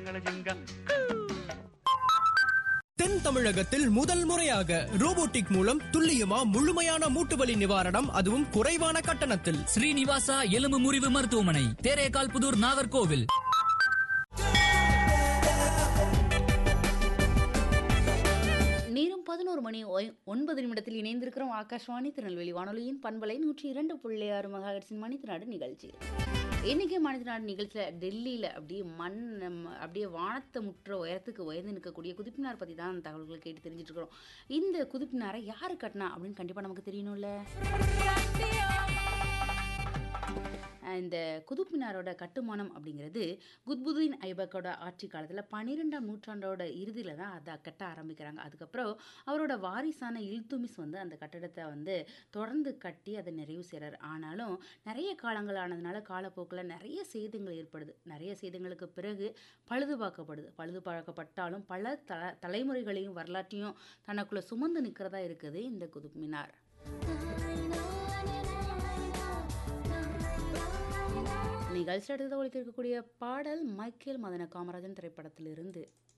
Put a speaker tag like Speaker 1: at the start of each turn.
Speaker 1: ஜிங்கள ஜிங்க
Speaker 2: தென் தமிழகத்தில் முதல் முறையாக ரோபோட்டிக் மூலம் துல்லியமா முழுமையான மூட்டு வலி நிவாரணம் அதுவும் குறைவான கட்டணத்தில்
Speaker 3: ஸ்ரீனிவாசா எலும்பு முறிவு மருத்துவமனை தேரேகால் புதூர் நாகர்கோவில்
Speaker 4: நேரம் பதினோரு மணி ஒய்- ஒன்பது நிமிடத்தில் இணைந்திருக்கிறோம் ஆகாஷ்வாணி திருநெல்வேலி வானொலியின் பண்பலை நூற்றி இரண்டு புள்ளி ஆறு மகாகட்சின் மணித்தினாடு நிகழ்ச்சி இன்னைக்கு மனிதநாடு நிகழ்ச்சியில் டெல்லியில் அப்படியே மண் நம்ம அப்படியே வானத்தை முற்ற உயரத்துக்கு உயர்ந்து நிற்கக்கூடிய குதிப்பினார் பற்றி தான் தகவல்கள் கேட்டு தெரிஞ்சுட்டு இருக்கிறோம் இந்த குதிப்பினாரை யார் கட்டினா அப்படின்னு கண்டிப்பாக நமக்கு தெரியணும்ல அஹ் இந்த குதுப் மினாரோட கட்டுமானம் அப்படிங்கிறது குத்புதீன் ஐபக்கோட ஆட்சி காலத்தில் பன்னிரெண்டாம் நூற்றாண்டோட இறுதியில் தான் அதை கட்ட ஆரம்பிக்கிறாங்க அதுக்கப்புறம் அவரோட வாரிசான இல்துமிஸ் வந்து அந்த கட்டடத்தை வந்து தொடர்ந்து கட்டி அதை நிறைவு செய்கிறார் ஆனாலும் நிறைய காலங்கள் ஆனதுனால காலப்போக்கில் நிறைய சேதங்கள் ஏற்படுது நிறைய சேதங்களுக்கு பிறகு பழுது பார்க்கப்படுது பழுது பார்க்கப்பட்டாலும் பல தல தலைமுறைகளையும் வரலாற்றையும் தனக்குள்ளே சுமந்து நிற்கிறதா இருக்குது இந்த குதுப் மினார் நிகழ்ச்சி அடுத்தது ஒழித்திருக்கக்கூடிய பாடல் மைக்கேல் மதன காமராஜன் திரைப்படத்திலிருந்து